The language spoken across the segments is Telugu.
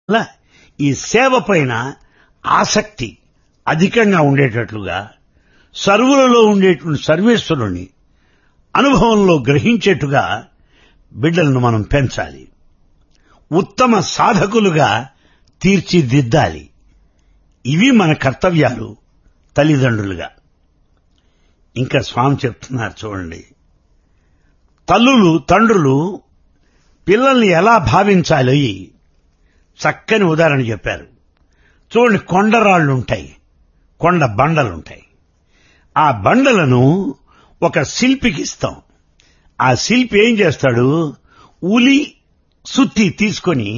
అందువల్ల ఈ సేవ పైన ఆసక్తి అధికంగా ఉండేటట్లుగా సర్వులలో ఉండేటువంటి సర్వేశ్వరుని అనుభవంలో గ్రహించేట్టుగా బిడ్డలను మనం పెంచాలి ఉత్తమ సాధకులుగా తీర్చిదిద్దాలి ఇవి మన కర్తవ్యాలు తల్లిదండ్రులుగా ఇంకా స్వామి చెప్తున్నారు చూడండి తల్లులు తండ్రులు పిల్లల్ని ఎలా భావించాలో చక్కని ఉదాహరణ చెప్పారు చూడండి కొండరాళ్ళు ఉంటాయి కొండ బండలుంటాయి ఆ బండలను ఒక శిల్పికి ఇస్తాం ఆ శిల్పి ఏం చేస్తాడు ఉలి సుత్తి తీసుకొని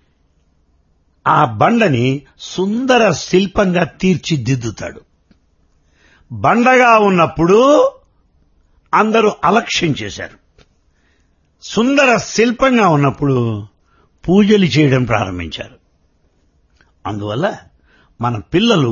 ఆ బండని సుందర శిల్పంగా తీర్చిదిద్దుతాడు బండగా ఉన్నప్పుడు అందరూ అలక్ష్యం చేశారు సుందర శిల్పంగా ఉన్నప్పుడు పూజలు చేయడం ప్రారంభించారు అందువల్ల మన పిల్లలు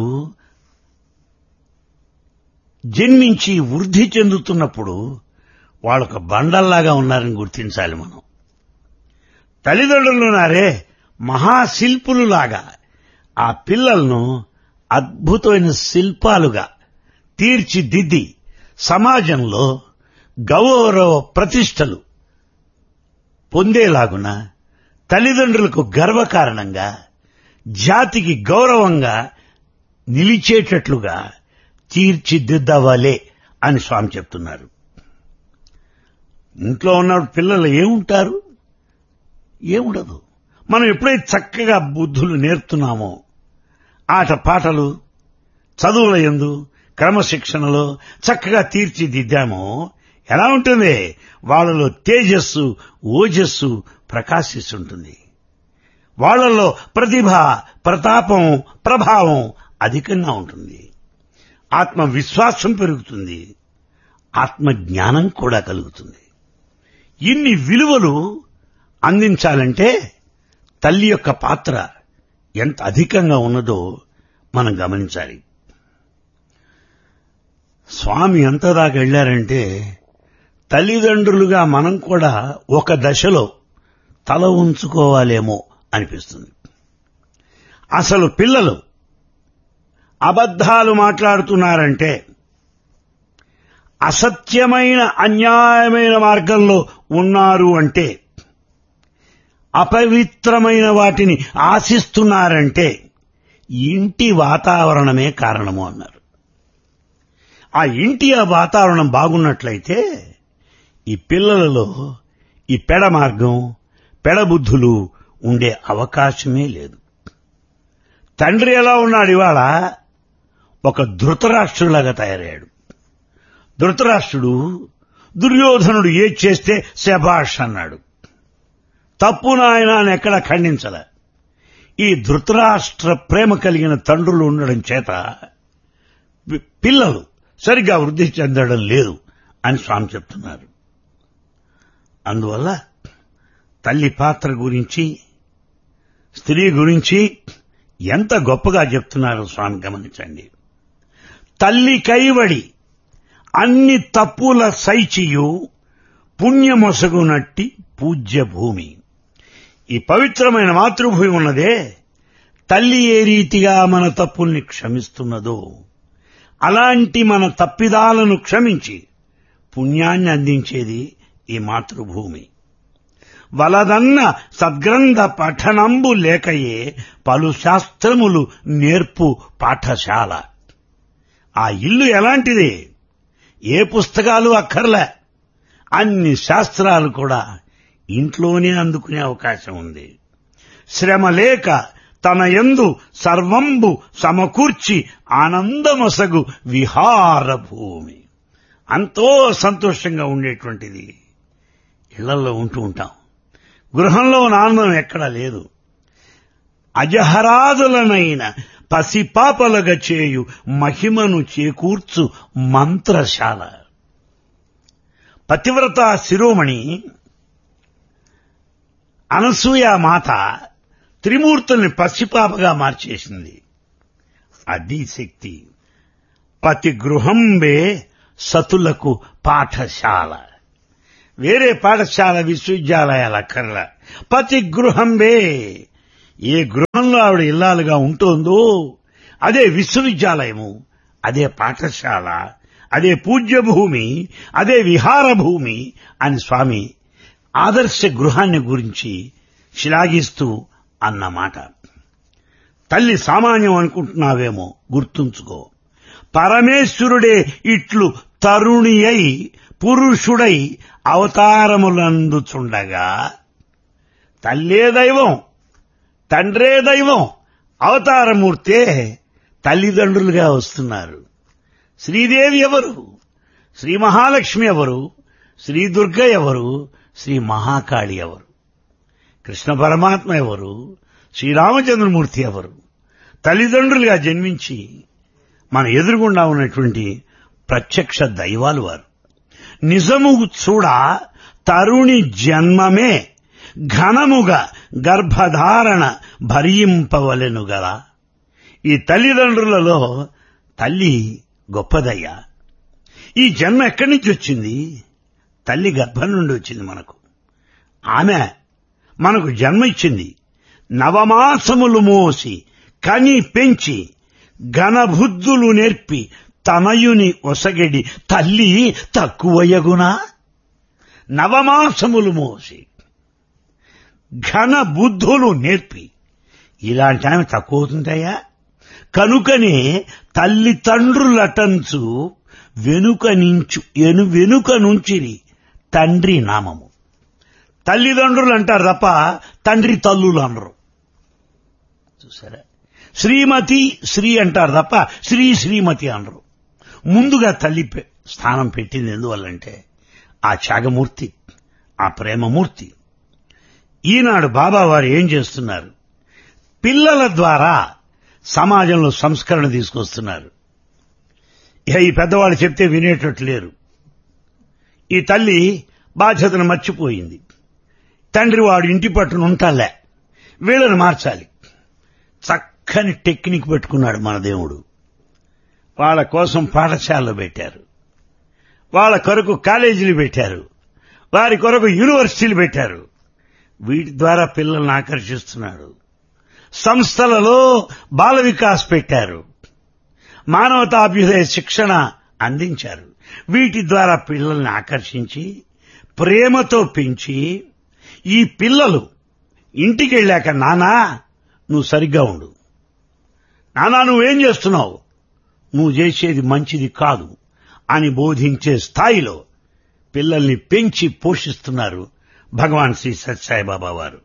జన్మించి వృద్ధి చెందుతున్నప్పుడు వాళ్ళొక బండల్లాగా ఉన్నారని గుర్తించాలి మనం తల్లిదండ్రులున్నారే మహాశిల్పులులాగా ఆ పిల్లలను అద్భుతమైన శిల్పాలుగా తీర్చిదిద్ది సమాజంలో గౌరవ ప్రతిష్టలు పొందేలాగున తల్లిదండ్రులకు గర్వకారణంగా జాతికి గౌరవంగా నిలిచేటట్లుగా తీర్చిదిద్దవాలే అని స్వామి చెప్తున్నారు ఇంట్లో ఉన్న పిల్లలు ఏముంటారు ఏముండదు మనం ఎప్పుడైతే చక్కగా బుద్ధులు నేర్పుతున్నామో ఆట పాటలు చదువుల ఎందు క్రమశిక్షణలో చక్కగా తీర్చిదిద్దామో ఎలా ఉంటుంది వాళ్ళలో తేజస్సు ఓజస్సు ప్రకాశిస్తుంటుంది వాళ్ళలో ప్రతిభ ప్రతాపం ప్రభావం అధికంగా ఉంటుంది ఆత్మవిశ్వాసం పెరుగుతుంది ఆత్మజ్ఞానం కూడా కలుగుతుంది ఇన్ని విలువలు అందించాలంటే తల్లి యొక్క పాత్ర ఎంత అధికంగా ఉన్నదో మనం గమనించాలి స్వామి ఎంత దాకా వెళ్ళారంటే తల్లిదండ్రులుగా మనం కూడా ఒక దశలో తల ఉంచుకోవాలేమో అనిపిస్తుంది అసలు పిల్లలు అబద్ధాలు మాట్లాడుతున్నారంటే అసత్యమైన అన్యాయమైన మార్గంలో ఉన్నారు అంటే అపవిత్రమైన వాటిని ఆశిస్తున్నారంటే ఇంటి వాతావరణమే కారణము అన్నారు ఆ ఇంటి ఆ వాతావరణం బాగున్నట్లయితే ఈ పిల్లలలో ఈ పెడ మార్గం పెడబుద్ధులు ఉండే అవకాశమే లేదు తండ్రి ఎలా ఉన్నాడు ఇవాళ ఒక ధృతరాష్ట్రులాగా తయారయ్యాడు ధృతరాష్ట్రుడు దుర్యోధనుడు ఏది చేస్తే శభాష్ అన్నాడు తప్పు నాయన అని ఎక్కడ ఖండించలే ఈ ధృతరాష్ట్ర ప్రేమ కలిగిన తండ్రులు ఉండడం చేత పిల్లలు సరిగ్గా వృద్ధి చెందడం లేదు అని స్వామి చెప్తున్నారు అందువల్ల తల్లి పాత్ర గురించి స్త్రీ గురించి ఎంత గొప్పగా చెప్తున్నారో స్వామి గమనించండి తల్లి కైవడి అన్ని తప్పుల సైచియు పుణ్యమొసగునట్టి పూజ్య భూమి ఈ పవిత్రమైన మాతృభూమి ఉన్నదే తల్లి ఏ రీతిగా మన తప్పుల్ని క్షమిస్తున్నదో అలాంటి మన తప్పిదాలను క్షమించి పుణ్యాన్ని అందించేది ఈ మాతృభూమి వలదన్న సద్గ్రంథ పఠనంబు లేకయే పలు శాస్త్రములు నేర్పు పాఠశాల ఆ ఇల్లు ఎలాంటిది ఏ పుస్తకాలు అక్కర్లే అన్ని శాస్త్రాలు కూడా ఇంట్లోనే అందుకునే అవకాశం ఉంది శ్రమ లేక తన ఎందు సర్వంబు సమకూర్చి ఆనందమొసగు విహార భూమి అంతో సంతోషంగా ఉండేటువంటిది ఇళ్లలో ఉంటూ ఉంటాం గృహంలో ఆనందం ఎక్కడా లేదు అజహరాదులనైన పసిపాపలగ చేయు మహిమను చేకూర్చు మంత్రశాల పతివ్రత శిరోమణి అనసూయ మాత త్రిమూర్తుల్ని పసిపాపగా మార్చేసింది అది శక్తి పతి గృహంబే సతులకు పాఠశాల వేరే పాఠశాల విశ్వవిద్యాలయాల అక్కర్ల పతి గృహంబే ఏ గృహ ఇళ్లలో ఆవిడ ఇల్లాలుగా ఉంటోందో అదే విశ్వవిద్యాలయము అదే పాఠశాల అదే పూజ్యభూమి అదే విహార భూమి అని స్వామి ఆదర్శ గృహాన్ని గురించి శ్లాఘిస్తూ అన్నమాట తల్లి సామాన్యం అనుకుంటున్నావేమో గుర్తుంచుకో పరమేశ్వరుడే ఇట్లు తరుణి అయి పురుషుడై అవతారములందుచుండగా తల్లే దైవం తండ్రే దైవం అవతారమూర్తే తల్లిదండ్రులుగా వస్తున్నారు శ్రీదేవి ఎవరు శ్రీ మహాలక్ష్మి ఎవరు శ్రీ దుర్గ ఎవరు శ్రీ మహాకాళి ఎవరు కృష్ణ పరమాత్మ ఎవరు శ్రీరామచంద్రమూర్తి ఎవరు తల్లిదండ్రులుగా జన్మించి మన ఎదురుగుండా ఉన్నటువంటి ప్రత్యక్ష దైవాలు వారు నిజము చూడ తరుణి జన్మమే ఘనముగా గర్భధారణ భరింపవలెను గల ఈ తల్లిదండ్రులలో తల్లి గొప్పదయ్యా ఈ జన్మ ఎక్కడి నుంచి వచ్చింది తల్లి గర్భం నుండి వచ్చింది మనకు ఆమె మనకు జన్మ ఇచ్చింది నవమాసములు మోసి కని పెంచి ఘనబుద్ధులు నేర్పి తనయుని ఒసగడి తల్లి తక్కువయగునా నవమాసములు మోసి ఘన బుద్ధులు నేర్పి ఇలాంటి ఆమె తక్కువ అవుతుంటాయా కనుకనే తల్లిదండ్రులటంచు వెనుక నించు ఎను వెనుక నుంచిరి తండ్రి నామము తల్లిదండ్రులు అంటారు తప్ప తండ్రి తల్లులు అనరు చూసారా శ్రీమతి శ్రీ అంటారు తప్ప శ్రీ శ్రీమతి అనరు ముందుగా తల్లి పె- స్థానం పెట్టింది ఎందువల్లంటే ఆ త్యాగమూర్తి ఆ ప్రేమమూర్తి ఈనాడు బాబా వారు ఏం చేస్తున్నారు పిల్లల ద్వారా సమాజంలో సంస్కరణ తీసుకొస్తున్నారు ఇక ఈ పెద్దవాళ్ళు చెప్తే వినేటట్టు లేరు ఈ తల్లి బాధ్యతను మర్చిపోయింది తండ్రి వాడు ఇంటి పట్టున ఉంటాలే వీళ్ళని మార్చాలి చక్కని టెక్నిక్ పెట్టుకున్నాడు మన దేవుడు వాళ్ళ కోసం పాఠశాలలు పెట్టారు వాళ్ళ కొరకు కాలేజీలు పెట్టారు వారి కొరకు యూనివర్సిటీలు పెట్టారు వీటి ద్వారా పిల్లల్ని ఆకర్షిస్తున్నాడు సంస్థలలో బాల వికాస్ పెట్టారు మానవతాభ్యుదయ శిక్షణ అందించారు వీటి ద్వారా పిల్లల్ని ఆకర్షించి ప్రేమతో పెంచి ఈ పిల్లలు ఇంటికి వెళ్ళాక నానా నువ్వు సరిగ్గా ఉండు నానా నువ్వేం చేస్తున్నావు నువ్వు చేసేది మంచిది కాదు అని బోధించే స్థాయిలో పిల్లల్ని పెంచి పోషిస్తున్నారు భగవాన్ శ్రీ సత్యసాయిబాబా వారు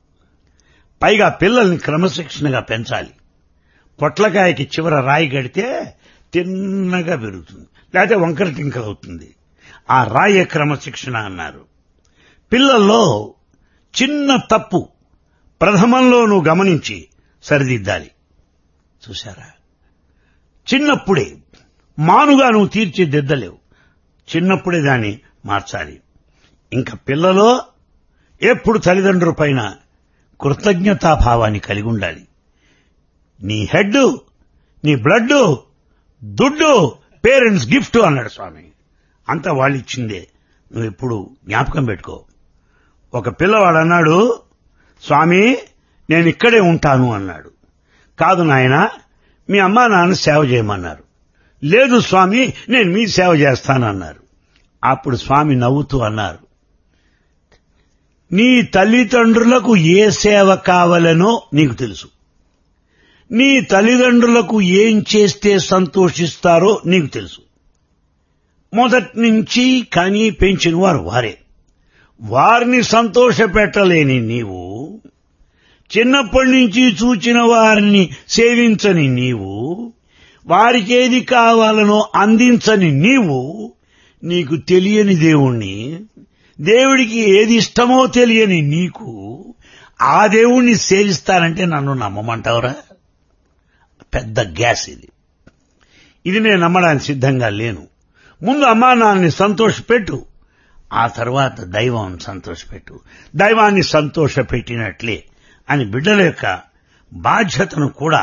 పైగా పిల్లల్ని క్రమశిక్షణగా పెంచాలి పొట్లకాయకి చివర రాయి గడితే తిన్నగా పెరుగుతుంది లేకపోతే వంకర టింకర అవుతుంది ఆ రాయే క్రమశిక్షణ అన్నారు పిల్లల్లో చిన్న తప్పు ప్రథమంలో నువ్వు గమనించి సరిదిద్దాలి చూశారా చిన్నప్పుడే మానుగా నువ్వు తీర్చిదిద్దలేవు చిన్నప్పుడే దాన్ని మార్చాలి ఇంకా పిల్లలో ఎప్పుడు తల్లిదండ్రుల పైన కృతజ్ఞతాభావాన్ని కలిగి ఉండాలి నీ హెడ్ నీ బ్లడ్ దుడ్డు పేరెంట్స్ గిఫ్ట్ అన్నాడు స్వామి అంతా వాళ్ళు ఇచ్చిందే నువ్వు ఎప్పుడు జ్ఞాపకం పెట్టుకో ఒక పిల్లవాడు అన్నాడు స్వామి నేను ఇక్కడే ఉంటాను అన్నాడు కాదు నాయన మీ అమ్మా నాన్న సేవ చేయమన్నారు లేదు స్వామి నేను మీ సేవ చేస్తానన్నారు అప్పుడు స్వామి నవ్వుతూ అన్నారు నీ తల్లిదండ్రులకు ఏ సేవ కావాలనో నీకు తెలుసు నీ తల్లిదండ్రులకు ఏం చేస్తే సంతోషిస్తారో నీకు తెలుసు మొదటి నుంచి కానీ పెంచిన వారు వారే వారిని సంతోషపెట్టలేని నీవు చిన్నప్పటి నుంచి చూచిన వారిని సేవించని నీవు వారికేది కావాలనో అందించని నీవు నీకు తెలియని దేవుణ్ణి దేవుడికి ఏది ఇష్టమో తెలియని నీకు ఆ దేవుణ్ణి సేవిస్తానంటే నన్ను నమ్మమంటావురా పెద్ద గ్యాస్ ఇది ఇది నేను నమ్మడానికి సిద్ధంగా లేను ముందు అమ్మా నాన్నని సంతోషపెట్టు ఆ తర్వాత దైవం సంతోషపెట్టు దైవాన్ని సంతోషపెట్టినట్లే అని బిడ్డల యొక్క బాధ్యతను కూడా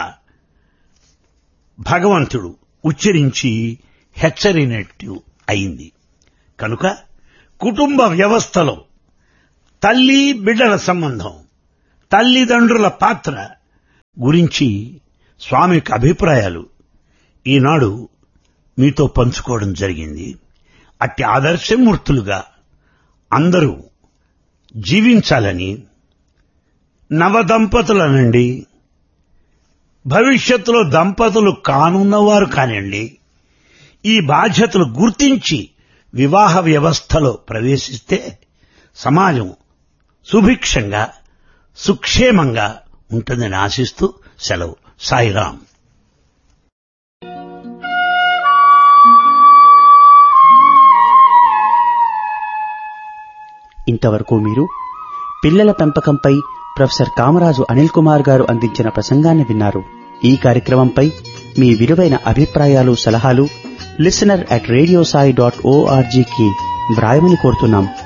భగవంతుడు ఉచ్చరించి హెచ్చరినట్టు అయింది కనుక కుటుంబ వ్యవస్థలో తల్లి బిడ్డల సంబంధం తల్లిదండ్రుల పాత్ర గురించి స్వామి యొక్క అభిప్రాయాలు ఈనాడు మీతో పంచుకోవడం జరిగింది అట్టి ఆదర్శమూర్తులుగా అందరూ జీవించాలని నవదంపతులనండి భవిష్యత్తులో దంపతులు కానున్నవారు కానివ్వండి ఈ బాధ్యతలు గుర్తించి వివాహ వ్యవస్థలో ప్రవేశిస్తే సమాజం సుభిక్షంగా సుక్షేమంగా ఉంటుందని ఆశిస్తూ సెలవు సాయిరాం ఇంతవరకు మీరు పిల్లల పెంపకంపై ప్రొఫెసర్ కామరాజు అనిల్ కుమార్ గారు అందించిన ప్రసంగాన్ని విన్నారు ఈ కార్యక్రమంపై మీ విలువైన అభిప్రాయాలు సలహాలు లిసనర్ అట్ రేడియోసాయి డాట్ ఓఆర్జీకి వ్రాయమని కోరుతున్నాం